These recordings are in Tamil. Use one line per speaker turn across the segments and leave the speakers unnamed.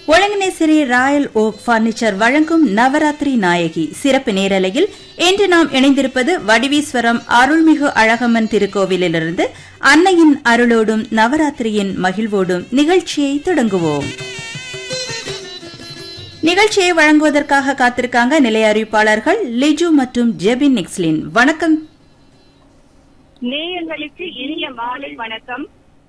ஒழுங்கினேசரி ராயல் ஓக் பர்னிச்சர் வழங்கும் நவராத்திரி நாயகி சிறப்பு நேரலையில் இன்று நாம் இணைந்திருப்பது வடிவீஸ்வரம் அருள்மிகு அழகம்மன் திருக்கோவிலிலிருந்து அன்னையின் அருளோடும் நவராத்திரியின் மகிழ்வோடும் நிகழ்ச்சியை தொடங்குவோம் நிகழ்ச்சியை வழங்குவதற்காக காத்திருக்காங்க நிலைய அறிவிப்பாளர்கள் லிஜு மற்றும் ஜெபின் நிக்ஸ்லின் வணக்கம்
நேயர்களுக்கு இனிய மாலை வணக்கம்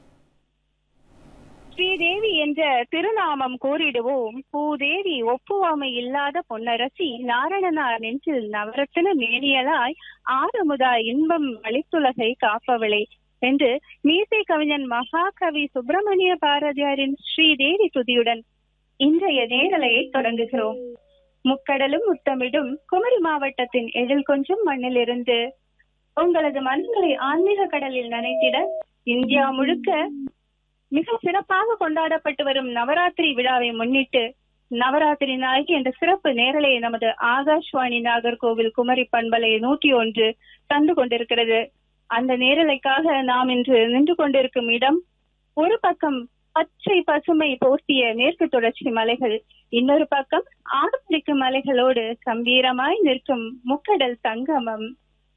ஸ்ரீதேவி என்ற திருநாமம் கூறிடுவோம் பூதேவி ஒப்புவாமை இல்லாத பொன்னரசி நாரணனார் நெஞ்சில் நவரத்தின மேனியலாய் ஆறுமுதாய் இன்பம் அளித்துலகை காப்பவளே என்று மீசை கவிஞன் மகாகவி சுப்பிரமணிய பாரதியாரின் ஸ்ரீதேவி துதியுடன் இன்றைய நேரலையை தொடங்குகிறோம் முக்கடலும் முத்தமிடும் குமரி மாவட்டத்தின் எழில் கொஞ்சம் மண்ணிலிருந்து உங்களது மனங்களை ஆன்மீக கடலில் நனைத்திட இந்தியா முழுக்க மிக சிறப்பாக கொண்டாடப்பட்டு வரும் நவராத்திரி விழாவை முன்னிட்டு நவராத்திரி நாயகி என்ற சிறப்பு நேரலையை நமது ஆகாஷ்வாணி நாகர்கோவில் குமரி பண்பலை நூற்றி ஒன்று தந்து கொண்டிருக்கிறது அந்த நேரலைக்காக நாம் இன்று நின்று கொண்டிருக்கும் இடம் ஒரு பக்கம் பச்சை பசுமை போர்த்திய மேற்கு தொடர்ச்சி மலைகள் இன்னொரு பக்கம் ஆப்பிரிக்க மலைகளோடு கம்பீரமாய் நிற்கும் முக்கடல் சங்கமம்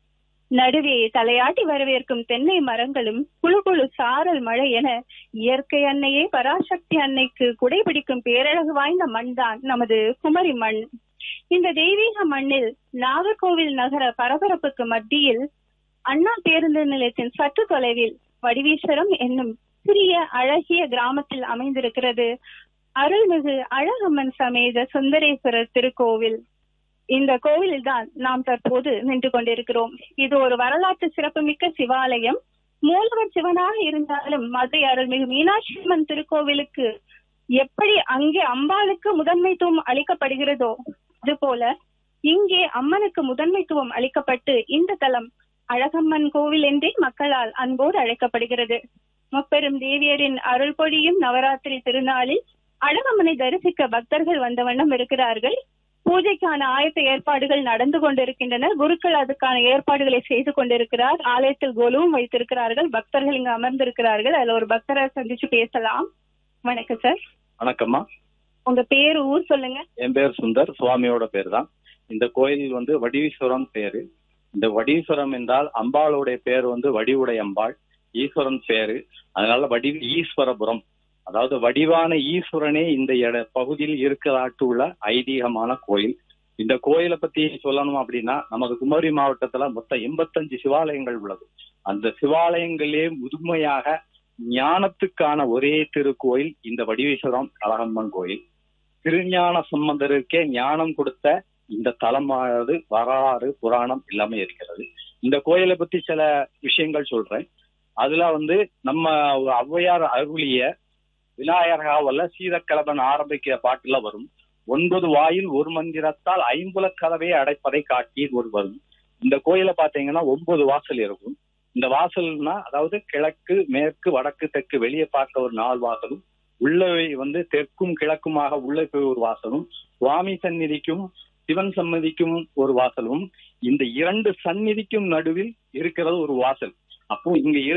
நடுவே தலையாட்டி வரவேற்கும் தென்னை மரங்களும் குழு குழு சாரல் மழை என இயற்கை அன்னையே பராசக்தி அன்னைக்கு குடைபிடிக்கும் பேரழகு வாய்ந்த மண் தான் நமது குமரி மண் இந்த தெய்வீக மண்ணில் நாகர்கோவில் நகர பரபரப்புக்கு மத்தியில் அண்ணா பேருந்து நிலையத்தின் சற்று தொலைவில் வடிவீஸ்வரம் என்னும் சிறிய அழகிய கிராமத்தில் அமைந்திருக்கிறது அருள்மிகு அழகம்மன் சமேத சுந்தரேஸ்வரர் திருக்கோவில் இந்த கோவிலில் தான் நாம் தற்போது நின்று கொண்டிருக்கிறோம் இது ஒரு வரலாற்று சிறப்புமிக்க சிவாலயம் மூலவர் சிவனாக இருந்தாலும் மதுரை அருள்மிகு மீனாட்சி அம்மன் திருக்கோவிலுக்கு எப்படி அங்கே அம்பாளுக்கு முதன்மைத்துவம் அளிக்கப்படுகிறதோ அதுபோல இங்கே அம்மனுக்கு முதன்மைத்துவம் அளிக்கப்பட்டு இந்த தலம் அழகம்மன் கோவில் என்றே மக்களால் அன்போடு அழைக்கப்படுகிறது முப்பெரும் தேவியரின் அருள் பொழியும் நவராத்திரி திருநாளில் அழகம்மனை தரிசிக்க பக்தர்கள் வந்த வண்ணம் இருக்கிறார்கள் பூஜைக்கான ஆயத்த ஏற்பாடுகள் நடந்து கொண்டிருக்கின்றன குருக்கள் அதுக்கான ஏற்பாடுகளை செய்து கொண்டிருக்கிறார் ஆலயத்தில் கோலுவும் வைத்திருக்கிறார்கள் பக்தர்கள் இங்கு அமர்ந்திருக்கிறார்கள் அதுல ஒரு பக்தரை சந்திச்சு பேசலாம் வணக்கம் சார்
வணக்கம்மா
உங்க பேர் ஊர் சொல்லுங்க
என் பேர் சுந்தர் சுவாமியோட பேர் தான் இந்த கோயில் வந்து வடிவீஸ்வரம் பேரு இந்த வடீஸ்வரம் என்றால் அம்பாளுடைய பேர் வந்து வடிவுடை அம்பாள் ஈஸ்வரன் பேரு அதனால வடி ஈஸ்வரபுரம் அதாவது வடிவான ஈஸ்வரனே இந்த இட பகுதியில் இருக்கிறாட்டு உள்ள ஐதீகமான கோயில் இந்த கோயிலை பத்தி சொல்லணும் அப்படின்னா நமது குமரி மாவட்டத்துல மொத்தம் எண்பத்தஞ்சு சிவாலயங்கள் உள்ளது அந்த சிவாலயங்களே முதுமையாக ஞானத்துக்கான ஒரே திருக்கோயில் இந்த வடிவீஸ்வரம் அழகம்மன் கோயில் திருஞான சம்பந்தருக்கே ஞானம் கொடுத்த இந்த தலமானது வரலாறு புராணம் எல்லாமே இருக்கிறது இந்த கோயிலை பத்தி சில விஷயங்கள் சொல்றேன் அதுல வந்து நம்ம ஔவையார் அருளிய விநாயகராவல்ல சீதக்கலபன் ஆரம்பிக்கிற பாட்டுல வரும் ஒன்பது வாயில் ஒரு மந்திரத்தால் ஐம்புல கதவை அடைப்பதை காட்டி ஒரு வரும் இந்த கோயில பாத்தீங்கன்னா ஒன்பது வாசல் இருக்கும் இந்த வாசல்னா அதாவது கிழக்கு மேற்கு வடக்கு தெற்கு வெளியே பார்க்க ஒரு நாலு வாசலும் உள்ளவை வந்து தெற்கும் கிழக்குமாக உள்ள ஒரு வாசலும் சுவாமி சந்நிதிக்கும் சிவன் சன்னதிக்கும் ஒரு வாசலும் இந்த இரண்டு சந்நிதிக்கும் நடுவில் இருக்கிறது ஒரு வாசல் அப்போ இங்க